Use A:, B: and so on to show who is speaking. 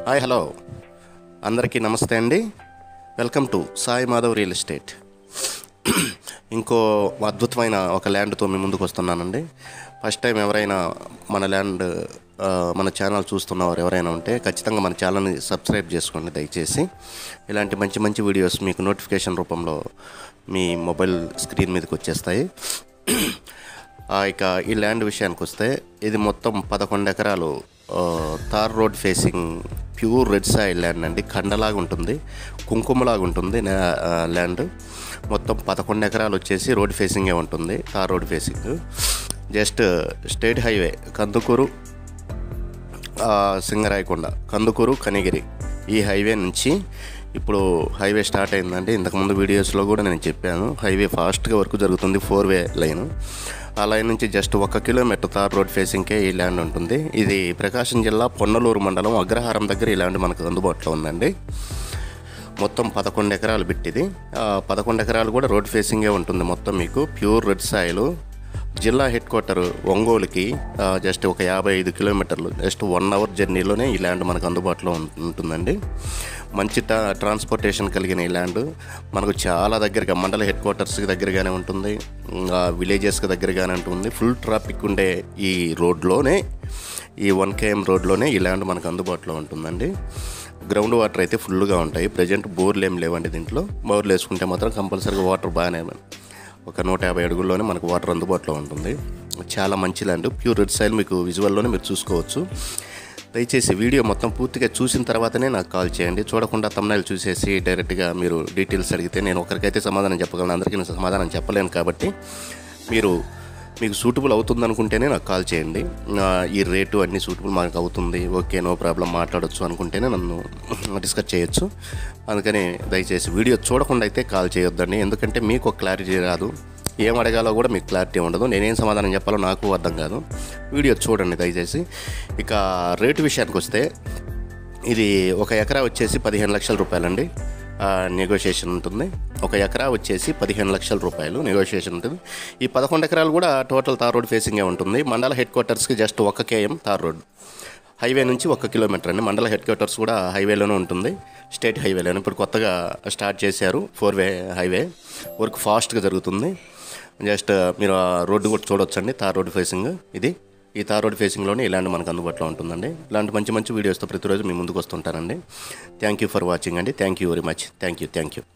A: hi hello అందరికీ నమస్తే అండి welcome to Sai Madhav real estate ఇంకో అద్భుతమైన ఒక ల్యాండ్తో మీ ముందుకు వస్తున్నానండి ఫస్ట్ టైం ఎవరైనా మన ల్యాండ్ ఆ, మన ఛానల్ చూస్తున్నవారు ఎవరైనా ఉంటే ఖచ్చితంగా మన ఛానల్ని సబ్స్క్రైబ్ చేసుకోండి దయచేసి ఇలాంటి మంచి మంచి వీడియోస్ మీకు నోటిఫికేషన్ రూపంలో మీ మొబైల్ స్క్రీన్ మీదకి వచ్చేస్తాయి ఆ, ఇక ఈ ల్యాండ్ విషయానికి వస్తే ఇది మొత్తం పదకొండు ఎకరాలు ఆ, tar road facing pure red soil land అండి కండలాగా ఉంటుంది కుంకుమలాగా ఉంటుంది నే- ఆ, ల్యాండ్ మొత్తం పదకొండు ఎకరాలు వచ్చేసి రోడ్ ఫేసింగే ఉంటుంది tar road facing just state highway Kandukur ఆ, సింగరాయకొండ కందుకూరు కనిగిరి ఈ హైవే నుంచి ఇప్పుడు హైవే స్టార్ట్ అయిందండి ఇంతకుముందు వీడియోస్లో కూడా నేను చెప్పాను హైవే ఫాస్ట్గా వర్క్ జరుగుతుంది ఫోర్ వే లైన్ ఆ లైన్ నుంచి జస్ట్ ఒక కిలోమీటర్ తార్ రోడ్ ఫేసింగ్కే ఈ ల్యాండ్ ఉంటుంది ఇది ప్రకాశం జిల్లా పొన్నలూరు మండలం అగ్రహారం దగ్గర ఈ ల్యాండ్ మనకు అందుబాటులో ఉందండి మొత్తం పదకొండు ఎకరాలు బిట్టిది ఆ, పదకొండు ఎకరాలు కూడా రోడ్ ఫేసింగే ఉంటుంది మొత్తం మీకు ప్యూర్ రెడ్ సాయిల్ జిల్లా హెడ్ క్వార్టర్ ఒంగోలుకి ఆ, జస్ట్ ఒక యాభై ఐదు కిలోమీటర్లు జస్ట్ వన్ అవర్ జర్నీలోనే ఈ ల్యాండ్ మనకు అందుబాటులో ఉం- ఉంటుందండి మంచి ట్రా ట్రాన్స్పోర్టేషన్ కలిగిన ఈ ల్యాండ్ మనకు చాలా దగ్గరగా మండల హెడ్ క్వార్టర్స్కి దగ్గరగానే ఉంటుంది ఇంకా విలేజెస్కి దగ్గరగానే ఉంటుంది ఫుల్ ట్రాఫిక్ ఉండే ఈ రోడ్లోనే ఈ వన్ కేఎం రోడ్లోనే ఈ ల్యాండ్ మనకు అందుబాటులో ఉంటుందండి గ్రౌండ్ వాటర్ అయితే ఫుల్గా ఉంటాయి ప్రజెంట్ బోర్లు ఏం లేవండి దీంట్లో బోర్లు వేసుకుంటే మాత్రం కంపల్సరీగా వాటర్ బాగానే ఒక నూట యాభై అడుగుల్లోనే మనకు వాటర్ అందుబాటులో ఉంటుంది చాలా మంచి ల్యాండ్ ప్యూర్ రెడ్ సైల్ మీకు విజువల్లోనే మీరు చూసుకోవచ్చు దయచేసి వీడియో మొత్తం పూర్తిగా చూసిన తర్వాతనే నాకు కాల్ చేయండి చూడకుండా తమ్నాయిలు చూసేసి డైరెక్ట్గా మీరు డీటెయిల్స్ అడిగితే నేను ఒకరికైతే సమాధానం చెప్పగలను అందరికీ నేను సమాధానం చెప్పలేను కాబట్టి మీరు మీకు సూటబుల్ అవుతుంది అనుకుంటేనే నాకు కాల్ చేయండి ఆ, ఈ రేటు అన్ని సూటబుల్ మాకు అవుతుంది ఓకే నో ప్రాబ్లం మాట్లాడొచ్చు అనుకుంటేనే నన్ను డిస్కస్ చేయొచ్చు అందుకని దయచేసి వీడియో చూడకుండా అయితే కాల్ చేయొద్దండి ఎందుకంటే మీకు ఒక క్లారిటీ రాదు ఏం అడగాలో కూడా మీకు క్లారిటీ ఉండదు నేనేం సమాధానం చెప్పాలో నాకు అర్థం కాదు వీడియో చూడండి దయచేసి ఇక రేటు విషయానికి వస్తే ఇది ఒక ఎకరా వచ్చేసి పదిహేను లక్షల రూపాయలండి నెగోషియేషన్ ఉంటుంది ఒక ఎకరా వచ్చేసి పదిహేను లక్షల రూపాయలు నెగోషియేషన్ ఉంటుంది ఈ పదకొండు ఎకరాలు కూడా టోటల్ తార్ రోడ్ ఫేసింగే ఉంటుంది మండల హెడ్ క్వార్టర్స్కి జస్ట్ ఒక కేఎం తార్ రోడ్ హైవే నుంచి ఒక కిలోమీటర్ అండి మండల హెడ్ క్వార్టర్స్ కూడా హైవేలోనే ఉంటుంది స్టేట్ హైవేలోనే ఇప్పుడు కొత్తగా స్టార్ట్ చేశారు ఫోర్ వే హైవే వర్క్ ఫాస్ట్గా జరుగుతుంది జస్ట్ మీరు ఆ రోడ్డు కూడా చూడొచ్చండి తార్ రోడ్ ఫేసింగ్ ఇది ఈ తార్ రోడ్ ఫేసింగ్లోనే ఇలాంటి మనకు అందుబాటులో ఉంటుందండి ఇలాంటి మంచి మంచి వీడియోస్తో ప్రతిరోజు మీ ముందుకు వస్తుంటానండి థ్యాంక్ యూ ఫర్ వాచింగ్ అండి thank you very much thank you thank you